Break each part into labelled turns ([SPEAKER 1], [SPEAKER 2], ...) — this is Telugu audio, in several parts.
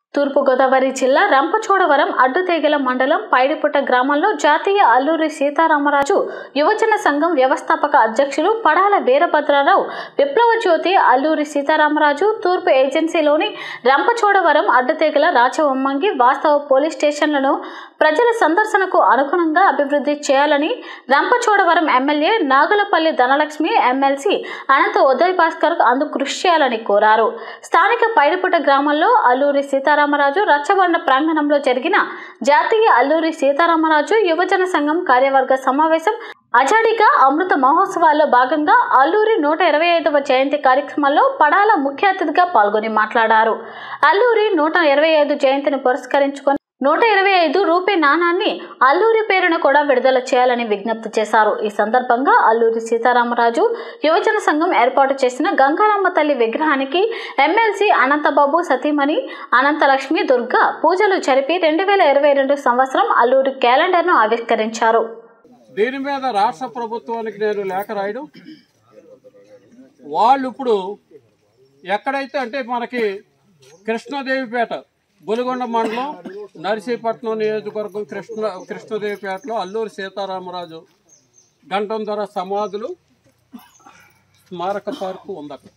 [SPEAKER 1] తూర్పుగోదావరి జిల్లా రంపచోడవరం అడ్డుతేగల మండలం పైడిపుట్ట గ్రామంలో జాతీయ అల్లూరి సీతారామరాజు యువజన సంఘం వ్యవస్థాపక అధ్యక్షులు పడాల వీరభద్రారావు విప్లవ జ్యోతి అల్లూరి సీతారామరాజు తూర్పు ఏజెన్సీలోని రంపచోడవరం అడ్డుతేగల రాచవమ్మంగి వాస్తవ పోలీస్ స్టేషన్లను ప్రజల సందర్శనకు అనుగుణంగా అభివృద్ధి చేయాలని రంపచోడవరం ఎమ్మెల్యే నాగలపల్లి ధనలక్ష్మి ఎమ్మెల్సీ అనంత ఉదయ్ భాస్కర్ అందుకు కృషి చేయాలని కోరారు స్థానిక పైడిపుట్ట గ్రామంలో అల్లూరి సీతారామరాజు రచ్చబండ ప్రాంగణంలో జరిగిన జాతీయ అల్లూరి సీతారామరాజు యువజన సంఘం కార్యవర్గ సమావేశం అజాడిగా అమృత మహోత్సవాల్లో భాగంగా అల్లూరి నూట ఇరవై ఐదవ జయంతి కార్యక్రమంలో పడాల ముఖ్య అతిథిగా పాల్గొని మాట్లాడారు అల్లూరి నూట ఇరవై ఐదు జయంతిని పురస్కరించుకొని నూట ఇరవై ఐదు రూపే నాణాన్ని అల్లూరి పేరున కూడా విడుదల చేయాలని విజ్ఞప్తి చేశారు ఈ సందర్భంగా అల్లూరి సీతారామరాజు యువజన సంఘం ఏర్పాటు చేసిన గంగారమ్మ తల్లి విగ్రహానికి ఎమ్మెల్సీ అనంతబాబు సతీమణి అనంతలక్ష్మి దుర్గా పూజలు జరిపి రెండు వేల ఇరవై రెండు సంవత్సరం అల్లూరి క్యాలెండర్ను ఆవిష్కరించారు
[SPEAKER 2] దీని మీద రాష్ట్ర ప్రభుత్వానికి నేను లేఖ రాయడం వాళ్ళు ఇప్పుడు ఎక్కడైతే అంటే మనకి కృష్ణదేవిపేట బొలిగొండ మండలం నర్సీపట్నం నియోజకవర్గం కృష్ణ కృష్ణదేవిపేటలో అల్లూరి సీతారామరాజు గంటం ధర సమాధులు స్మారక పార్కు ఉంది అక్కడ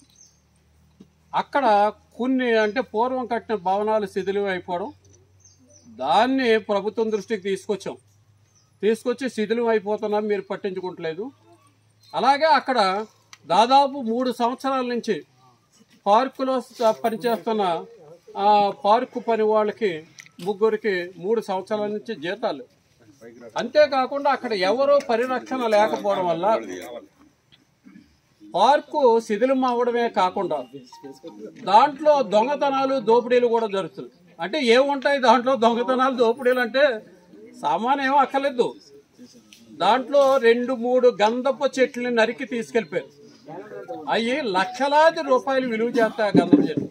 [SPEAKER 2] అక్కడ కొన్ని అంటే పూర్వం కట్టిన భవనాలు శిథిలం అయిపోవడం దాన్ని ప్రభుత్వం దృష్టికి తీసుకొచ్చాం తీసుకొచ్చి శిథిలం అయిపోతున్నా మీరు పట్టించుకుంటలేదు అలాగే అక్కడ దాదాపు మూడు సంవత్సరాల నుంచి పార్కులో స- పనిచేస్తున్న ఆ పార్కు పని వాళ్ళకి ముగ్గురికి మూడు సంవత్సరాల నుంచి జీతాలు అంతేకాకుండా అక్కడ ఎవరో పరిరక్షణ లేకపోవడం వల్ల పార్కు శిథిలం అవ్వడమే కాకుండా దాంట్లో దొంగతనాలు దోపిడీలు కూడా జరుగుతుంది అంటే ఏముంటాయి దాంట్లో దొంగతనాలు దోపిడీలు అంటే సామాన్యం ఏమో అక్కర్లేదు దాంట్లో రెండు మూడు గంధపు చెట్లని నరికి తీసుకెళ్ళిపోయారు అవి లక్షలాది రూపాయలు విలువ చేస్తాయి ఆ గంధపు చెట్లు